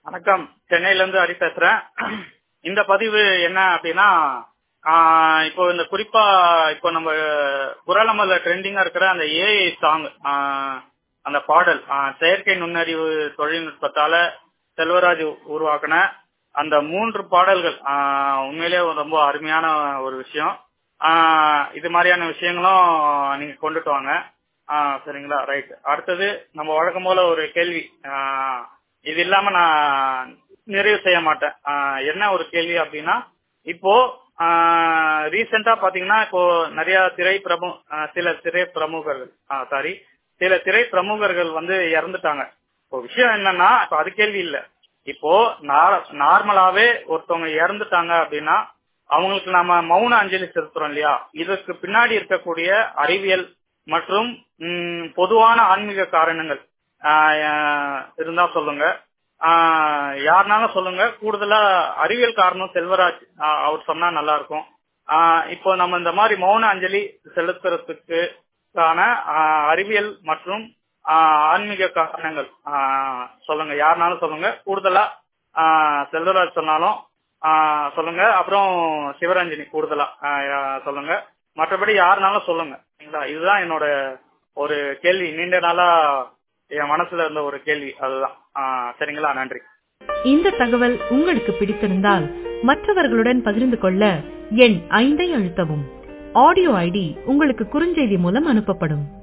வணக்கம் சென்னையில இருந்து ஹரி பேசுறேன் இந்த பதிவு என்ன அப்படின்னா ஆஹ் இப்போ இந்த குறிப்பா இப்போ நம்ம குரலமல்ல ட்ரெண்டிங்கா இருக்கிற அந்த ஏஐ சாங் அந்த பாடல் ஆஹ் செயற்கை நுண்ணறிவு தொழில்நுட்பத்தால செல்வராஜ் உருவாக்கின அந்த மூன்று பாடல்கள் ஆஹ் உண்மையிலேயே ரொம்ப அருமையான ஒரு விஷயம் ஆஹ் இது மாதிரியான விஷயங்களும் நீங்க கொண்டுட்டு வாங்க ஆஹ் சரிங்களா ரைட் அடுத்தது நம்ம வழக்கம் போல ஒரு கேள்வி ஆஹ் இது இல்லாம நான் நிறைவு செய்ய மாட்டேன் ஆஹ் என்ன ஒரு கேள்வி அப்படின்னா இப்போ ரீசெண்டா பாத்தீங்கன்னா இப்போ நிறைய திரை பிரமு ஆஹ் சில திரை பிரமுகர்கள் சாரி சில திரை பிரமுகர்கள் வந்து இறந்துட்டாங்க இப்போ விஷயம் என்னன்னா இப்போ அது கேள்வி இல்ல இப்போ நார்மலாவே ஒருத்தவங்க இறந்துட்டாங்க அப்படின்னா அவங்களுக்கு நாம மௌன அஞ்சலி செலுத்துறோம் இல்லையா இதற்கு பின்னாடி இருக்கக்கூடிய அறிவியல் மற்றும் பொதுவான ஆன்மீக காரணங்கள் இருந்தா சொல்லுங்க யாருனாலும் சொல்லுங்க கூடுதலா அறிவியல் காரணம் செல்வராஜ் அவர் சொன்னா நல்லா இருக்கும் இப்போ நம்ம இந்த மாதிரி மௌன அஞ்சலி செலுத்துறதுக்கான அறிவியல் மற்றும் ஆன்மீக காரணங்கள் சொல்லுங்க யாருனாலும் சொல்லுங்க கூடுதலா செல்வராஜ் சொன்னாலும் சொல்லுங்க அப்புறம் சிவரஞ்சனி கூடுதலா சொல்லுங்க மற்றபடி யாருனாலும் சொல்லுங்க சரிங்களா இதுதான் என்னோட ஒரு கேள்வி நீண்ட நாளா என் மனசுல இருந்த ஒரு கேள்வி அதுதான் சரிங்களா நன்றி இந்த தகவல் உங்களுக்கு பிடித்திருந்தால் மற்றவர்களுடன் பகிர்ந்து கொள்ள எண் ஐந்தை அழுத்தவும் ஆடியோ ஐடி உங்களுக்கு குறுஞ்செய்தி மூலம் அனுப்பப்படும்